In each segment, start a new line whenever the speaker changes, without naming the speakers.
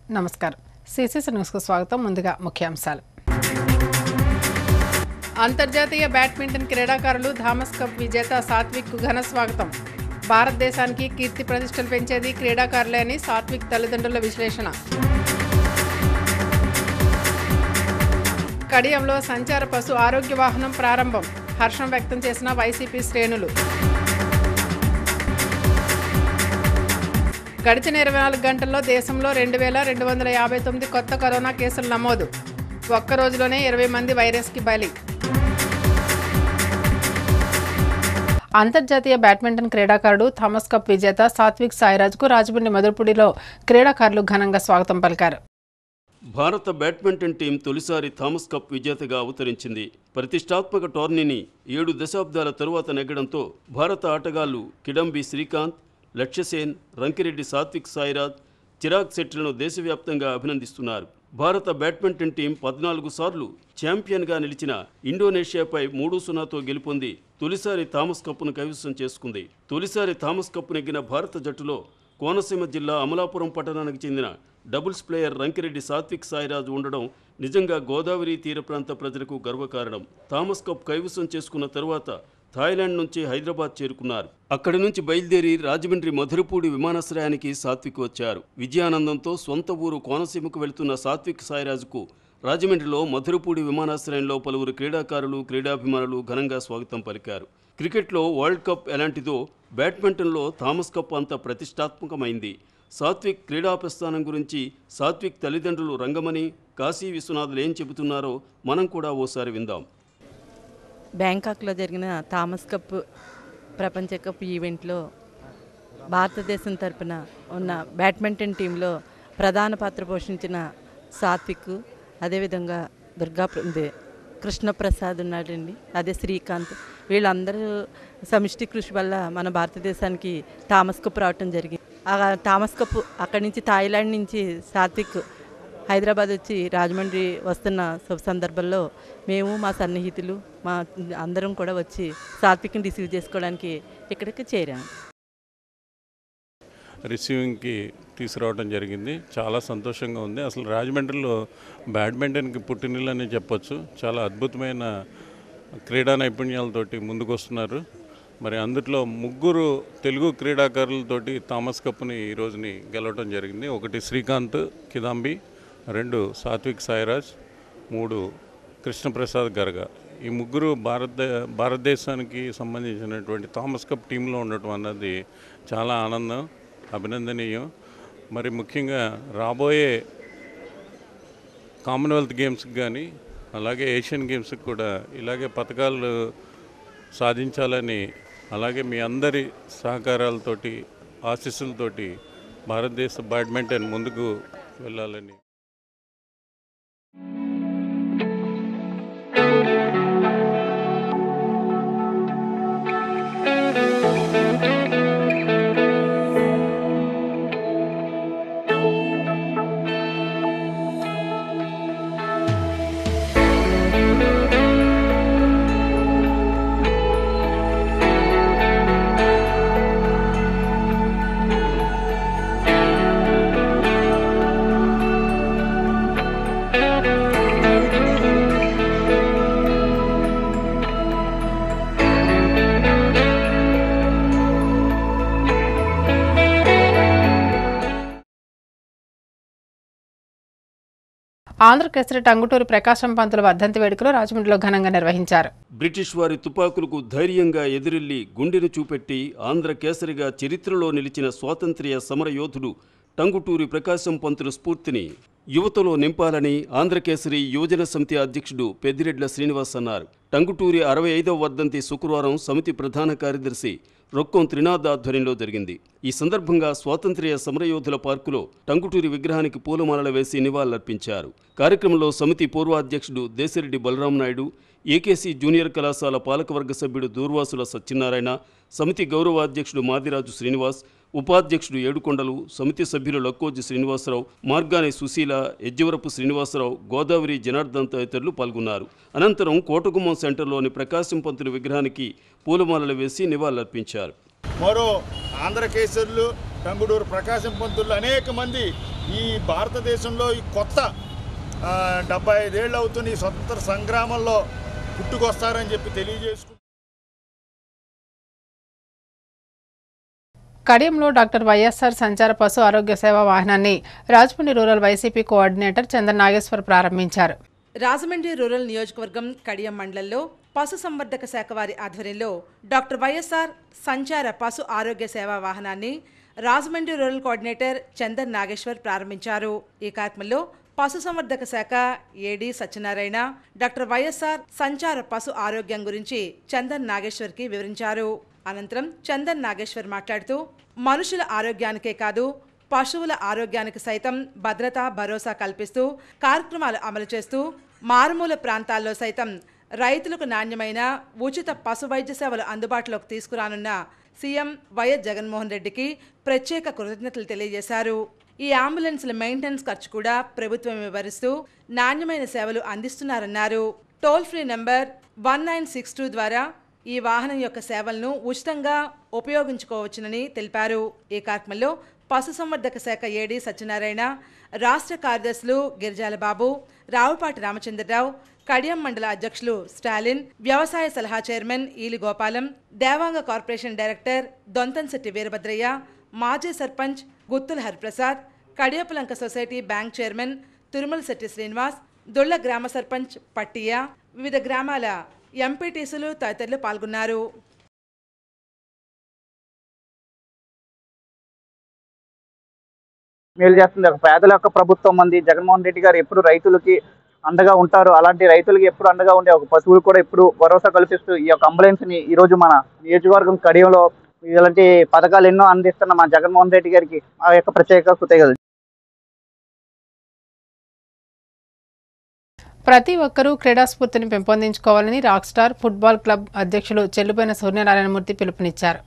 నమస్కారం సిసిసి న్యూస్కు స్వాగతం ముందుగా ముఖ్యాంశాలు అంతర్జాతీయ బ్యాడ్మింటన్ క్రీడాకారులు థామస్ కప్ విజేత సాత్విక్కు ఘన స్వాగతం భారతదేశానికి కీర్తి ప్రతిష్టలు పెంచేది క్రీడాకారులే అని సాత్విక్ తల్లిదండ్రుల విశ్లేషణ కడియంలో సంచార పశు ఆరోగ్య వాహనం ప్రారంభం హర్షం వ్యక్తం చేసిన వైసీపీ శ్రేణులు గడిచిన ఇరవై నాలుగు గంటల్లో దేశంలో రెండు వేల రెండు వందల యాభై తొమ్మిది కొత్త కరోనా కేసులు నమోదు ఒక్క రోజులోనే ఇరవై మంది వైరస్కి బలి అంతర్జాతీయ బ్యాడ్మింటన్ క్రీడాకారుడు థామస్ కప్ విజేత సాత్విక్ సాయిరాజ్కు రాజమండ్రి మధురపుడిలో క్రీడాకారులు ఘనంగా స్వాగతం పలికారు
భారత బ్యాడ్మింటన్ టీం తొలిసారి థామస్ కప్ విజేతగా అవతరించింది ప్రతిష్టాత్మక టోర్నీని ఏడు దశాబ్దాల తరువాత నెగ్గడంతో భారత ఆటగాళ్లు కిడంబి శ్రీకాంత్ లక్ష్యసేన్ రంకిరెడ్డి సాత్విక్ సాయిరాజ్ చిరాగ్ శెట్టిలను దేశవ్యాప్తంగా అభినందిస్తున్నారు భారత బ్యాడ్మింటన్ టీం పద్నాలుగు సార్లు ఛాంపియన్గా నిలిచిన ఇండోనేషియాపై మూడు సున్నాతో గెలుపొంది తొలిసారి థామస్ కప్ను కైవసం చేసుకుంది తొలిసారి థామస్ కప్ నెగ్గిన భారత జట్టులో కోనసీమ జిల్లా అమలాపురం పట్టణానికి చెందిన డబుల్స్ ప్లేయర్ రంకిరెడ్డి సాత్విక్ సాయిరాజు ఉండడం నిజంగా గోదావరి తీర ప్రాంత ప్రజలకు గర్వకారణం థామస్ కప్ కైవసం చేసుకున్న తరువాత థాయిలాండ్ నుంచి హైదరాబాద్ చేరుకున్నారు అక్కడి నుంచి బయలుదేరి రాజమండ్రి మధురపూడి విమానాశ్రయానికి సాత్విక్ వచ్చారు విజయానందంతో సొంత ఊరు కోనసీమకు వెళుతున్న సాత్విక్ సాయిరాజుకు రాజమండ్రిలో మధురపూడి విమానాశ్రయంలో పలువురు క్రీడాకారులు క్రీడాభిమానులు ఘనంగా స్వాగతం పలికారు క్రికెట్లో వరల్డ్ కప్ ఎలాంటిదో బ్యాడ్మింటన్లో థామస్ కప్ అంత ప్రతిష్టాత్మకమైంది సాత్విక్ క్రీడా ప్రస్థానం గురించి సాత్విక్ తల్లిదండ్రులు రంగమణి కాశీ విశ్వనాథులు ఏం చెబుతున్నారో మనం కూడా ఓసారి విందాం
బ్యాంకాక్లో జరిగిన థామస్ కప్ ప్రపంచ కప్ ఈవెంట్లో భారతదేశం తరపున ఉన్న బ్యాడ్మింటన్ టీంలో ప్రధాన పాత్ర పోషించిన సాత్విక్ అదేవిధంగా దుర్గా ప్ర- ఇదే కృష్ణప్రసాద్ ఉన్నాడండి అదే శ్రీకాంత్ వీళ్ళందరూ సమిష్టి కృషి వల్ల మన భారతదేశానికి థామస్ కప్ రావటం జరిగింది ఆ థామస్ కప్ అక్కడి నుంచి థాయిలాండ్ నుంచి సాత్విక్ హైదరాబాద్ వచ్చి రాజమండ్రి వస్తున్న శుభ సందర్భంలో మేము మా సన్నిహితులు మా అందరం కూడా వచ్చి సాత్విక్ని రిసీవ్ చేసుకోవడానికి ఇక్కడికి చేరాము
రిసీవింగ్కి తీసుకురావడం జరిగింది చాలా సంతోషంగా ఉంది అసలు రాజమండ్రిలో బ్యాడ్మింటన్కి పుట్టినిల్లని చెప్పొచ్చు చాలా అద్భుతమైన క్రీడా నైపుణ్యాలతోటి ముందుకు వస్తున్నారు మరి అందుట్లో ముగ్గురు తెలుగు క్రీడాకారులతోటి థామస్ కప్ని ఈ రోజుని గెలవడం జరిగింది ఒకటి శ్రీకాంత్ కిదాంబి రెండు సాత్విక్ సాయిరాజ్ మూడు కృష్ణప్రసాద్ గర్గ ఈ ముగ్గురు భారత భారతదేశానికి సంబంధించినటువంటి థామస్ కప్ టీంలో ఉండటం అన్నది చాలా ఆనందం అభినందనీయం మరి ముఖ్యంగా రాబోయే కామన్వెల్త్ గేమ్స్కి కానీ అలాగే ఏషియన్ గేమ్స్కి కూడా ఇలాగే పథకాలు సాధించాలని అలాగే మీ అందరి సహకారాలతోటి ఆశీస్సులతోటి భారతదేశ బ్యాడ్మింటన్ ముందుకు వెళ్ళాలని
ఆంధ్రకేసరి టంగుటూరి ప్రకాశం పంతుల వర్ధంతి వేడుకలు రాజమండ్రిలో ఘనంగా నిర్వహించారు
బ్రిటిష్ వారి తుపాకులకు ధైర్యంగా ఎదురెళ్లి గుండెను చూపెట్టి ఆంధ్ర కేసరిగా చరిత్రలో నిలిచిన స్వాతంత్ర్య సమరయోధుడు టంగుటూరి ప్రకాశం పంతుల స్ఫూర్తిని యువతలో నింపాలని ఆంధ్రకేసరి యువజన సమితి అధ్యక్షుడు పెద్దిరెడ్ల శ్రీనివాస్ అన్నారు టంగుటూరి అరవై ఐదవ వర్ధంతి శుక్రవారం సమితి ప్రధాన కార్యదర్శి రొక్కం త్రినాథ్ ఆధ్వర్యంలో జరిగింది ఈ సందర్భంగా స్వాతంత్ర్య సమరయోధుల పార్కులో టంగుటూరి విగ్రహానికి పూలమాలలు వేసి నివాళులర్పించారు కార్యక్రమంలో సమితి పూర్వాధ్యక్షుడు దేశరెడ్డి బలరాం నాయుడు ఏకేసీ జూనియర్ కళాశాల పాలకవర్గ సభ్యుడు దూర్వాసుల సత్యనారాయణ సమితి గౌరవాధ్యక్షుడు మాదిరాజు శ్రీనివాస్ ఉపాధ్యక్షుడు ఏడుకొండలు సమితి సభ్యులు లక్కోజి శ్రీనివాసరావు మార్గాని సుశీల ఎజ్జవరపు శ్రీనివాసరావు గోదావరి జనార్దన్ తదితరులు పాల్గొన్నారు అనంతరం కోటగుమ్మం సెంటర్లోని ప్రకాశం పంతుల విగ్రహానికి పూలమాలలు వేసి నివాళులర్పించారు
మరో ఆంధ్రకేసరులు టంగుడూరు ప్రకాశం పంతులు అనేక మంది ఈ భారతదేశంలో ఈ కొత్త ఆ, డెబ్బై ఐదేళ్ళు అవుతున్న ఈ స్వతంత్ర సంగ్రామంలో పుట్టుకొస్తారని చెప్పి తెలియజేసుకుంటూ
కడియంలో డాక్టర్ వైఎస్ఆర్ సంచార పశు ఆరోగ్య సేవ వాహనాన్ని Rajahmundry rural YCP coordinator Chandan Nageswar ప్రారంభించారు
రాజమండ్రి రూరల్ నియోజకవర్గం కడియం మండలంలో పశు సంవర్ధక శాఖ వారి ఆధ్వర్యంలో డాక్టర్ వైఎస్ఆర్ సంచార పశు ఆరోగ్య సేవా వాహనాన్ని రాజమండ్రి రూరల్ కోఆర్డినేటర్ చందన్ నాగేశ్వర్ ప్రారంభించారు ఈ కార్యక్రమంలో పశు సంవర్ధక శాఖ ఏడి సత్యనారాయణ డాక్టర్ వైఎస్ఆర్ సంచార పశు ఆరోగ్యం గురించి చందన్ నాగేశ్వర్కి వివరించారు అనంతరం చందన్ నాగేశ్వర్ మాట్లాడుతూ మనుషుల ఆరోగ్యానికే కాదు పశువుల ఆరోగ్యానికి సైతం భద్రత భరోసా కల్పిస్తూ కార్యక్రమాలు అమలు చేస్తూ మారుమూల ప్రాంతాల్లో సైతం రైతులకు నాణ్యమైన ఉచిత పశు వైద్య సేవలు అందుబాటులోకి తీసుకురానున్న సీఎం వైఎస్ జగన్మోహన్ రెడ్డికి ప్రత్యేక కృతజ్ఞతలు తెలియజేశారు ఈ అంబులెన్స్ల మెయింటెనెన్స్ ఖర్చు కూడా ప్రభుత్వం వివరిస్తూ నాణ్యమైన సేవలు అందిస్తున్నారన్నారు toll free number one nine six two ద్వారా ఈ వాహనం యొక్క సేవలను ఉచితంగా ఉపయోగించుకోవచ్చునని తెలిపారు ఈ కార్యక్రమంలో పశుసంవర్ధక శాఖ ఏడీ సత్యనారాయణ రాష్ట్ర కార్యదర్శులు గిరిజాల బాబు రావుపాటి రామచంద్రరావు కడియం మండల అధ్యక్షులు స్టాలిన్ వ్యవసాయ సలహా chairman Eeli Gopalam Devanga corporation director Dontamsetti Veerabhadraiah మాజీ sarpanch Guttula Hariprasad Kadiyapulanka society bank chairman Tirumala Setti Srinivas Dolla గ్రామ సర్పంచ్ పట్టియ వివిధ గ్రామాల ఎంపీటీసీలు తదితరులు పాల్గొన్నారు
మేలు చేస్తుంది ఒక పేదల యొక్క ప్రభుత్వం మంది జగన్మోహన్ రెడ్డి గారు ఎప్పుడు రైతులకి అండగా ఉంటారు అలాంటి రైతులకి ఎప్పుడు అండగా ఉండే ఒక పశువులు కూడా ఎప్పుడు భరోసా కల్పిస్తూ ఈ యొక్క అంబులెన్స్ ని ఈ రోజు మన నియోజకవర్గం కడియంలో ఇలాంటి పథకాలు ఎన్నో అందిస్తున్న మన జగన్మోహన్ రెడ్డి గారికి ఆ యొక్క ప్రత్యేక కృతజ్ఞతలు
ప్రతి ఒక్కరూ క్రీడా స్ఫూర్తిని పెంపొందించుకోవాలని రాక్ స్టార్ ఫుట్బాల్ క్లబ్ అధ్యక్షులు చెల్లుబోయిన సూర్యనారాయణమూర్తి పిలుపునిచ్చారు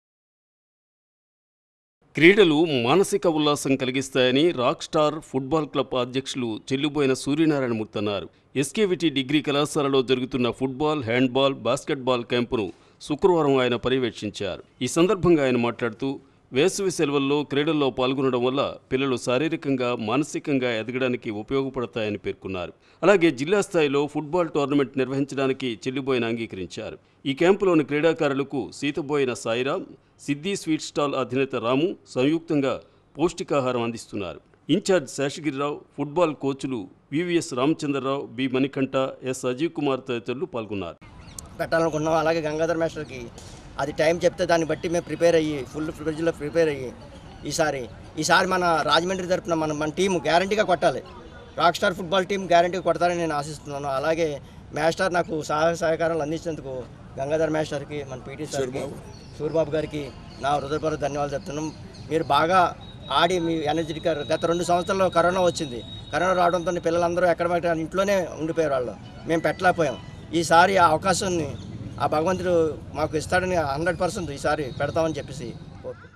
క్రీడలు మానసిక ఉల్లాసం కలిగిస్తాయని రాక్ స్టార్ ఫుట్బాల్ క్లబ్ అధ్యక్షులు చెల్లుబోయిన సూర్యనారాయణమూర్తి అన్నారు ఎస్కేవిటి డిగ్రీ కళాశాలలో జరుగుతున్న ఫుట్బాల్ హ్యాండ్బాల్ బాస్కెట్బాల్ క్యాంపును శుక్రవారం ఆయన పర్యవేక్షించారు ఈ సందర్భంగా ఆయన మాట్లాడుతూ వేసవి సెలవుల్లో క్రీడల్లో పాల్గొనడం వల్ల పిల్లలు శారీరకంగా మానసికంగా ఎదగడానికి ఉపయోగపడతాయని పేర్కొన్నారు అలాగే జిల్లా స్థాయిలో ఫుట్బాల్ టోర్నమెంట్ నిర్వహించడానికి చెల్లిబోయిన అంగీకరించారు ఈ క్యాంపులోని క్రీడాకారులకు సీతబోయిన సాయిరాం సిద్ధి స్వీట్ స్టాల్ అధినేత రాము సంయుక్తంగా పౌష్టికాహారం అందిస్తున్నారు ఇన్ఛార్జ్ శేషగిరిరావు ఫుట్బాల్ కోచ్లు VVS Ramachandrarao B Manikanta S Ajeev Kumar తదితరులు పాల్గొన్నారు
పెట్టాలనుకున్నాం అలాగే గంగాధర్ మాస్టర్కి అది టైం చెప్తే దాన్ని బట్టి మేము ప్రిపేర్ అయ్యి ఫుల్ ఫ్రిడ్జ్లో ప్రిపేర్ అయ్యి ఈసారి ఈసారి మన రాజమండ్రి తరపున మన మన టీం గ్యారంటీగా కొట్టాలి రాక్ స్టార్ ఫుట్బాల్ టీం గ్యారంటీగా కొడతారని నేను ఆశిస్తున్నాను అలాగే మాస్టర్ నాకు సహాయ సహకారాలు అందించినందుకు గంగాధర్ మాస్టర్కి మన పీటీ సార్కి సూర్యబాబు గారికి నా హృదయపూర్వక ధన్యవాదాలు చెప్తున్నాం మీరు బాగా ఆడి మీ ఎనర్జెటిక్ గత రెండు సంవత్సరాల్లో కరోనా వచ్చింది కరోనా రావడంతో పిల్లలందరూ ఎక్కడ బయట ఇంట్లోనే ఉండిపోయారు వాళ్ళు మేము పెట్టలేకపోయాం ఈసారి ఆ అవకాశాన్ని ఆ భగవంతుడు మాకు ఇస్తాడని హండ్రెడ్ పర్సెంట్ ఈసారి పెడతామని చెప్పేసి కోరుకుంటున్నాను.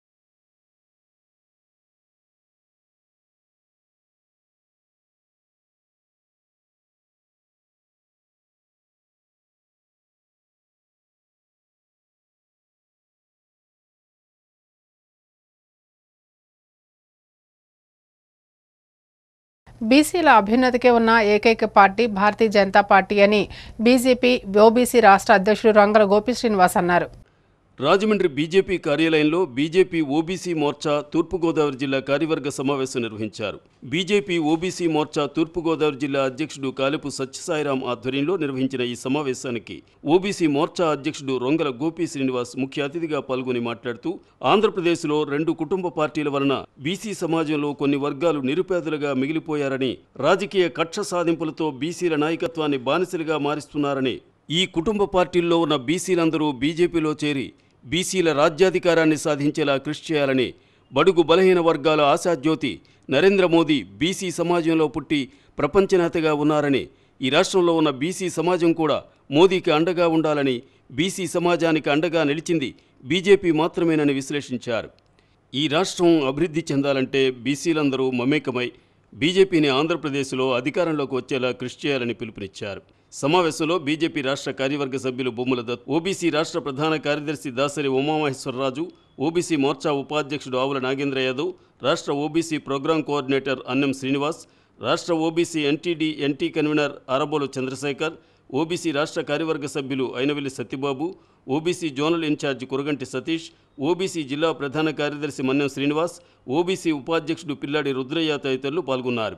బీసీల అభ్యున్నతికే ఉన్న ఏకైక పార్టీ భారతీయ జనతా పార్టీ అని బీజేపీ ఓబీసీ రాష్ట్ర అధ్యక్షుడు రంగల గోపి శ్రీనివాస్ అన్నారు
రాజమండ్రి బీజేపీ కార్యాలయంలో బీజేపీ ఓబీసీ మోర్చా తూర్పుగోదావరి జిల్లా కార్యవర్గ సమావేశం నిర్వహించారు బీజేపీ ఓబీసీ మోర్చా తూర్పుగోదావరి జిల్లా అధ్యక్షుడు కాలపు సత్యసాయిరాం ఆధ్వర్యంలో నిర్వహించిన ఈ సమావేశానికి ఓబీసీ మోర్చా అధ్యక్షుడు రొంగల గోపి శ్రీనివాస్ ముఖ్య అతిథిగా పాల్గొని మాట్లాడుతూ ఆంధ్రప్రదేశ్లో రెండు కుటుంబ పార్టీల వలన బీసీ సమాజంలో కొన్ని వర్గాలు నిరుపేదలుగా మిగిలిపోయారని రాజకీయ కక్ష సాధింపులతో బీసీల నాయకత్వాన్ని బానిసలుగా మారిస్తున్నారని ఈ కుటుంబ పార్టీల్లో ఉన్న బీసీలందరూ బీజేపీలో చేరి బీసీల రాజ్యాధికారాన్ని సాధించేలా కృషి చేయాలని బడుగు బలహీన వర్గాల ఆశాజ్యోతి నరేంద్ర మోదీ బీసీ సమాజంలో పుట్టి ప్రపంచనేతగా ఉన్నారని ఈ రాష్ట్రంలో ఉన్న బీసీ సమాజం కూడా మోదీకి అండగా ఉండాలని బీసీ సమాజానికి అండగా నిలిచింది బీజేపీ మాత్రమేనని విశ్లేషించారు ఈ రాష్ట్రం అభివృద్ధి చెందాలంటే బీసీలందరూ మమేకమై బీజేపీని ఆంధ్రప్రదేశ్లో అధికారంలోకి వచ్చేలా కృషి చేయాలని పిలుపునిచ్చారు సమావేశంలో బీజేపీ రాష్ట్ర కార్యవర్గ సభ్యులు బొమ్మల దత్ ఓబీసీ రాష్ట్ర ప్రధాన కార్యదర్శి దాసరి ఉమామహేశ్వరరాజు ఓబీసీ మోర్చా ఉపాధ్యక్షుడు ఆవుల నాగేంద్ర యాదవ్ రాష్ట్ర OBC programme coordinator Annam Srinivas రాష్ట్ర OBC NTD NT convener Arabolu Chandrasekhar OBC రాష్ట్ర కార్యవర్గ సభ్యులు Ainavilli Satyababu OBC zonal in-charge Kuraganti Satish OBC జిల్లా ప్రధాన కార్యదర్శి మన్నెం శ్రీనివాస్ ఓబీసీ ఉపాధ్యక్షుడు పిల్లాడి రుద్రయ్య తదితరులు పాల్గొన్నారు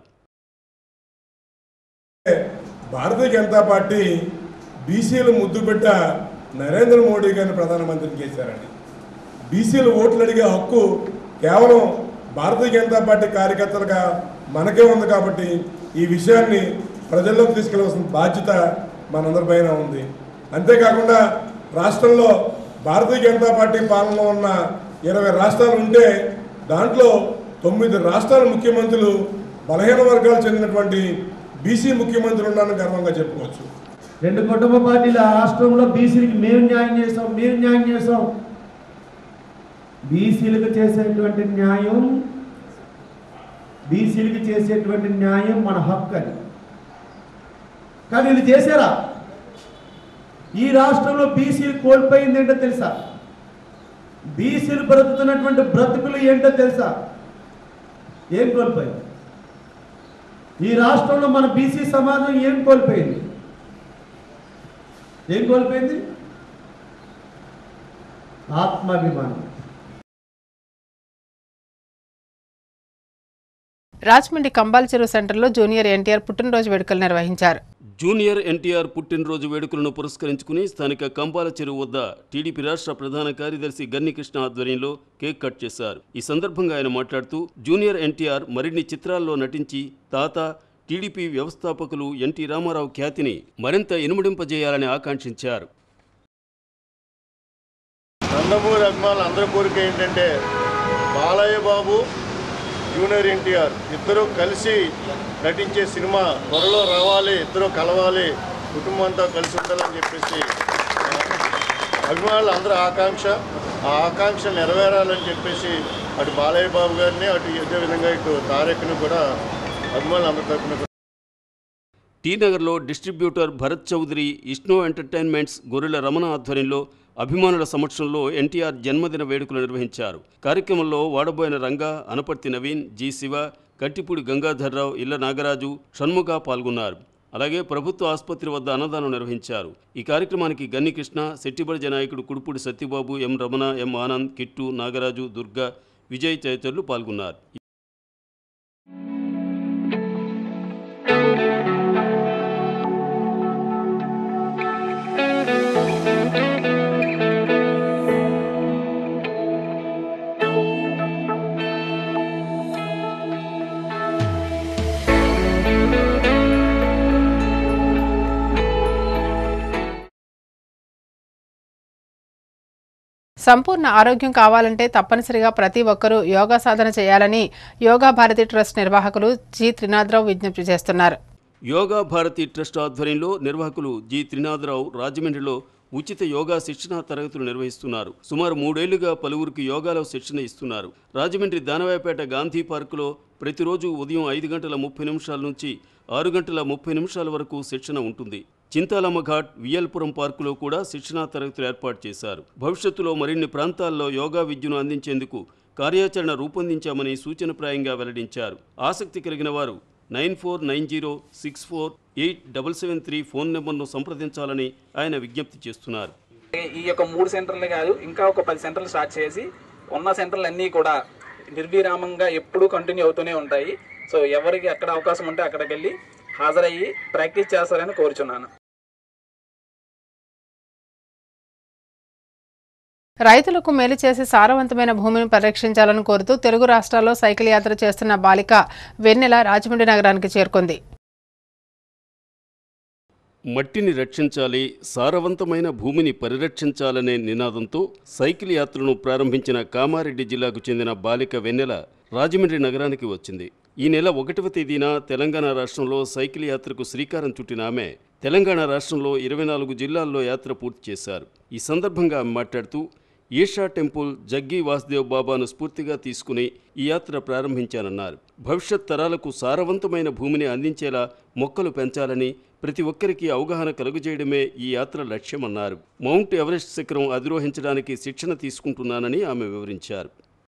భారతీయ జనతా పార్టీ బీసీలు ముద్దు పెట్ట నరేంద్ర మోడీ గారిని ప్రధానమంత్రిని చేశారండి బీసీలు ఓట్లు అడిగే హక్కు కేవలం భారతీయ జనతా పార్టీ కార్యకర్తలుగా మనకే ఉంది కాబట్టి ఈ విషయాన్ని ప్రజల్లోకి తీసుకెళ్లవలసిన బాధ్యత మనందరిపైన ఉంది అంతేకాకుండా రాష్ట్రంలో భారతీయ జనతా పార్టీ పాలనలో ఉన్న ఇరవై రాష్ట్రాలు ఉంటే దాంట్లో తొమ్మిది రాష్ట్రాల ముఖ్యమంత్రులు బలహీన వర్గాలు చెందినటువంటి బీసీ ముఖ్యమంత్రులు ఉన్నారని గర్వంగా చెప్పుకోవచ్చు
రెండు కుటుంబ పార్టీల రాష్ట్రంలో బీసీలకి మేము న్యాయం చేసాం మేము న్యాయం చేసాం బీసీలకు చేసేటువంటి న్యాయం బీసీలకి చేసేటువంటి న్యాయం మన హక్కు అది కానీ వీళ్ళు చేశారా ఈ రాష్ట్రంలో బీసీలు కోల్పోయింది ఏంటో తెలుసా బీసీలు బ్రతుకుతున్నటువంటి బ్రతుకులు ఏంటో తెలుసా ఏం కోల్పోయింది ఈ రాష్ట్రంలో మన బీసీ సమాజం ఏం కోల్పోయింది ఏం కోల్పోయింది ఆత్మాభిమానం
రాజమండ్రి కంబాల్ చెరువు సెంటర్లో జూనియర్ ఎన్టీఆర్ పుట్టినరోజు వేడుకలు నిర్వహించారు
జూనియర్ ఎన్టీఆర్ పుట్టినరోజు వేడుకలను పురస్కరించుకుని స్థానిక కంపాల చెరువు వద్ద టీడీపీ రాష్ట్ర ప్రధాన కార్యదర్శి గన్ని కృష్ణ ఆధ్వర్యంలో కేక్ కట్ చేశారు ఈ సందర్భంగా ఆయన మాట్లాడుతూ జూనియర్ ఎన్టీఆర్ మరిన్ని చిత్రాల్లో నటించి తాత టీడీపీ వ్యవస్థాపకులు ఎన్టీ రామారావు ఖ్యాతిని మరింత ఇనుమడింపజేయాలని ఆకాంక్షించారు
నందమూరి అభిమానులు అందరి కోరిక ఏంటంటే బాలయ్య బాబు జూనియర్ ఎన్టీఆర్ ఇద్దరు కలిసి నటించే సినిమా త్వరలో రావాలి ఇద్దరు కలవాలి కుటుంబంతో కలిసి ఉండాలని చెప్పేసి అభిమానులు అందరి ఆకాంక్ష ఆ ఆకాంక్ష నెరవేరాలని చెప్పేసి అటు బాలయ్య బాబు గారిని అటు ఇదే విధంగా ఇటు తారక్ని కూడా అభిమానులు అందరి తరపున
టీ నగర్లో డిస్ట్రిబ్యూటర్ భరత్ చౌదరి ఇష్నో ఎంటర్టైన్మెంట్స్ గొర్రెల రమణ ఆధ్వర్యంలో అభిమానుల సమక్షంలో ఎన్టీఆర్ జన్మదిన వేడుకలు నిర్వహించారు కార్యక్రమంలో వాడబోయిన రంగా అనపర్తి నవీన్ జి శివ కట్టిపూడి గంగాధర్రావు ఇళ్ల నాగరాజు షణ్ముఖ పాల్గొన్నారు అలాగే ప్రభుత్వ ఆసుపత్రి వద్ద అన్నదానం నిర్వహించారు ఈ కార్యక్రమానికి గన్ని కృష్ణ శెట్టిబడిజ నాయకుడు కుడుపూడి సత్యబాబు ఎం రమణ ఎం ఆనంద్ కిట్టు నాగరాజు దుర్గా విజయ్ తదితరులు పాల్గొన్నారు
సంపూర్ణ ఆరోగ్యం కావాలంటే తప్పనిసరిగా ప్రతి ఒక్కరూ యోగా సాధన చేయాలని యోగా భారతి ట్రస్ట్ నిర్వాహకులు జి త్రినాథరావు విజ్ఞప్తి చేస్తున్నారు
యోగా భారతి ట్రస్ట్ ఆధ్వర్యంలో నిర్వాహకులు జి త్రినాథరావు రాజమండ్రిలో ఉచిత యోగా శిక్షణా తరగతులు నిర్వహిస్తున్నారు సుమారు మూడేళ్లుగా పలువురికి యోగాలో శిక్షణ ఇస్తున్నారు రాజమండ్రి దానవాయపేట గాంధీ పార్కులో ప్రతిరోజు ఉదయం ఐదు గంటల ముప్పై నిమిషాల నుంచి ఆరు గంటల ముప్పై నిమిషాల వరకు శిక్షణ ఉంటుంది చింతాలమ్మ ఘాట్ వియల్పురం పార్కులో కూడా శిక్షణా తరగతులు ఏర్పాటు చేశారు భవిష్యత్తులో మరిన్ని ప్రాంతాల్లో యోగా విద్యను అందించేందుకు కార్యాచరణ రూపొందించామని సూచనప్రాయంగా వెల్లడించారు ఆసక్తి కలిగిన వారు nine four nine zero six four eight double seven three phone నెంబర్ను సంప్రదించాలని ఆయన విజ్ఞప్తి చేస్తున్నారు
ఈ యొక్క మూడు సెంటర్లు కాదు ఇంకా ఒక పది సెంటర్లు స్టార్ట్ చేసి ఉన్న సెంటర్లు అన్నీ కూడా నిర్విరామంగా ఎప్పుడూ కంటిన్యూ అవుతూనే ఉంటాయి సో ఎవరికి ఎక్కడ అవకాశం ఉంటే అక్కడికి వెళ్ళి హాజరయ్యి ప్రాక్టీస్ చేస్తారని కోరుచున్నాను
రైతులకు మేలు చేసి సారవంతమైన భూమిని పరిరక్షించాలని కోరుతూ తెలుగు రాష్ట్రాల్లో సైకిల్ యాత్ర చేస్తున్న బాలిక వెన్నెల రాజమండ్రి నగరానికి చేరుకుంది
మట్టిని రక్షించాలి సారవంతమైన భూమిని పరిరక్షించాలనే నినాదంతో సైకిల్ యాత్రను ప్రారంభించిన కామారెడ్డి జిల్లాకు చెందిన బాలిక వెన్నెల రాజమండ్రి నగరానికి వచ్చింది ఈ నెల ఒకటవ తేదీన తెలంగాణ రాష్ట్రంలో సైకిల్ యాత్రకు శ్రీకారం చుట్టిన ఆమె తెలంగాణ రాష్ట్రంలో ఇరవై నాలుగు జిల్లాల్లో యాత్ర పూర్తి చేశారు ఈ సందర్భంగా ఆమె మాట్లాడుతూ ఈషా టెంపుల్ జగ్గి వాసుదేవ్ బాబాను స్ఫూర్తిగా తీసుకుని ఈ యాత్ర ప్రారంభించానన్నారు భవిష్యత్ తరాలకు సారవంతమైన భూమిని అందించేలా మొక్కలు పెంచాలని ప్రతి ఒక్కరికి అవగాహన కలుగజేయడమే ఈ యాత్ర లక్ష్యమన్నారు మౌంట్ ఎవరెస్ట్ శిఖరం అధిరోహించడానికి శిక్షణ తీసుకుంటున్నానని ఆమె వివరించారు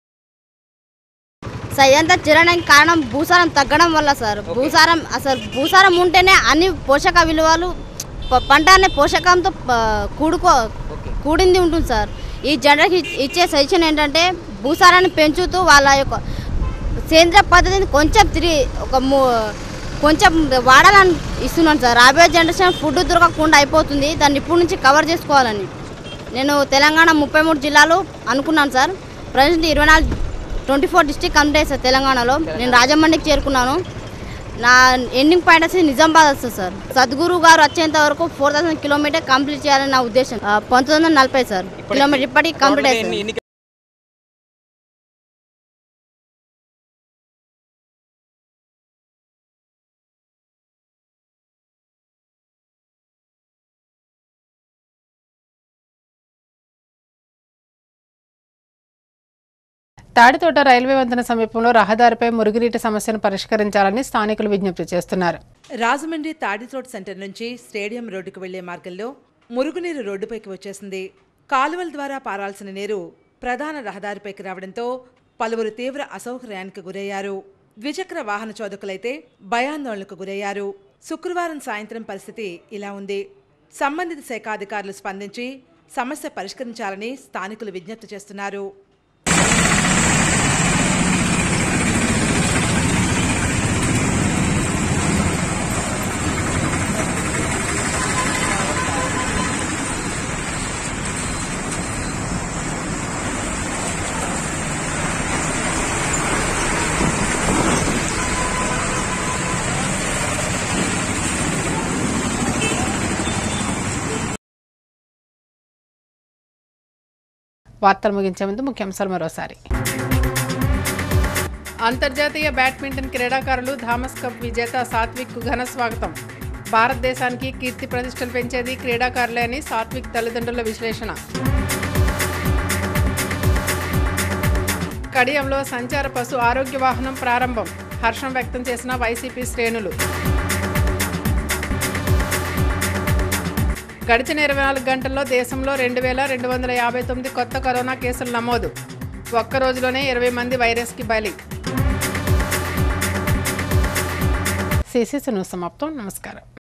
సార్ ఇదంతా చిరడానికి కారణం భూసారం తగ్గడం వల్ల సార్ భూసారం అసలు భూసారం ఉంటేనే అన్ని పోషక విలువలు ప- పంట అనే పోషకంతో ప- కూడుకో కూడింది ఉంటుంది సార్ ఈ జనరేషన్ ఇచ్- ఇచ్చే సజెషన్ ఏంటంటే భూసారాన్ని పెంచుతూ వాళ్ళ యొక్క సేంద్రియ పద్ధతిని కొంచెం తిరిగి ఒక ము- కొంచెం వాడాలని ఇస్తున్నాను సార్ రాబోయే జనరేషన్ ఫుడ్ దొరకకుండా అయిపోతుంది దాన్ని ఇప్పటి నుంచి కవర్ చేసుకోవాలని నేను తెలంగాణ ముప్పై మూడు జిల్లాలు అనుకున్నాను సార్ ప్రజెంట్ ఇరవై నాలుగు twenty four district complete sir తెలంగాణలో నేను రాజమండ్రికి చేరుకున్నాను నా ఎండింగ్ పాయింట్ వచ్చి నిజామాబాద్ వస్తుంది సార్ సద్గురు గారు వచ్చేంత వరకు ఫోర్ థౌసండ్ కిలోమీటర్ కంప్లీట్ చేయాలని నా ఉద్దేశం ఆ, పంతొమ్మిది వందల నలభై సార్ కిలోమీటర్ ఇప్పటికి కంప్లీట్ అయింది సార్.
తాడితోట రైల్వే వంతెన సమీపంలో రహదారిపై మురుగునీటి సమస్యను పరిష్కరించాలని స్థానికులు విజ్ఞప్తి చేస్తున్నారు
రాజమండ్రి తాడితోట సెంటర్ నుంచి స్టేడియం రోడ్డుకు వెళ్లే మార్గంలో మురుగునీరు రోడ్డుపైకి వచ్చేసింది కాలువల ద్వారా పారాల్సిన నీరు ప్రధాన రహదారిపైకి రావడంతో పలువురు తీవ్ర అసౌకర్యానికి గురయ్యారు ద్విచక్ర వాహన చోదకులైతే భయాందోళనకు గురయ్యారు శుక్రవారం సాయంత్రం పరిస్థితి ఇలా ఉంది సంబంధిత శాఖ అధికారులు స్పందించి సమస్య పరిష్కరించాలని స్థానికులు విజ్ఞప్తి చేస్తున్నారు
వార్తలు ముగించే ముందు ముఖ్యాంశాలు మరోసారి అంతర్జాతీయ బ్యాడ్మింటన్ క్రీడాకారులు థామస్ కప్ విజేత సాత్విక్ ఘన స్వాగతం భారతదేశానికి కీర్తి ప్రతిష్టలు పెంచేది క్రీడాకారులే అని సాత్విక్ తల్లిదండ్రుల విశ్లేషణ కడియంలో సంచార పశు ఆరోగ్య వాహనం ప్రారంభం హర్షం వ్యక్తం చేసిన వైసీపీ శ్రేణులు గడిచిన ఇరవై నాలుగు గంటల్లో దేశంలో రెండు వేల రెండు వందల యాభై తొమ్మిది కొత్త కరోనా కేసులు నమోదు ఒక్క రోజులోనే ఇరవై మంది వైరస్కి బలి సిసిసి న్యూస్ సమాప్తం నమస్కారం